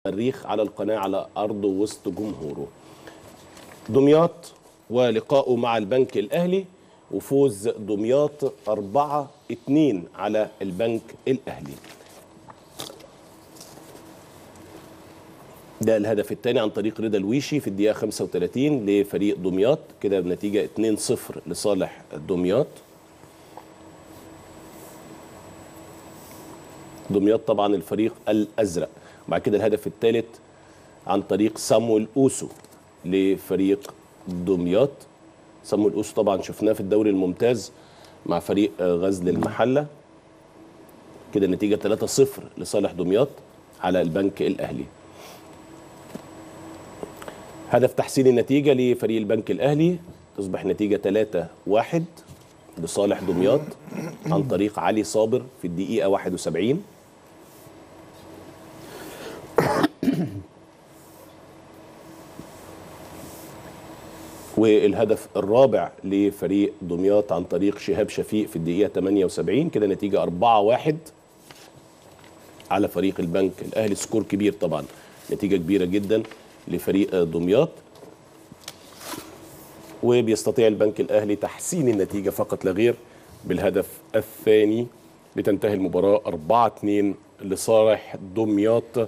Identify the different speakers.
Speaker 1: المريخ على القناة على أرض وسط جمهوره دمياط ولقائه مع البنك الأهلي وفوز دمياط 4 2 على البنك الأهلي ده الهدف الثاني عن طريق رضا الويشي في الدقيقة 35 لفريق دمياط كده بنتيجة 2-0 لصالح دمياط دمياط طبعا الفريق الأزرق بعد كده الهدف الثالث عن طريق سامويل أوسو لفريق دمياط سامويل أوسو طبعا شفناه في الدوري الممتاز مع فريق غزل المحلة كده النتيجة 3-0 لصالح دمياط على البنك الأهلي هدف تحسين النتيجة لفريق البنك الأهلي تصبح نتيجة 3-1 لصالح دمياط عن طريق علي صابر في الدقيقة 71 والهدف الرابع لفريق دمياط عن طريق شهاب شفيق في الدقيقة 78 كده نتيجة 4-1 على فريق البنك الأهلي سكور كبير طبعا نتيجة كبيرة جدا لفريق دمياط وبيستطيع البنك الأهلي تحسين النتيجة فقط لا غير بالهدف الثاني لتنتهي المباراة 4-2 لصالح دمياط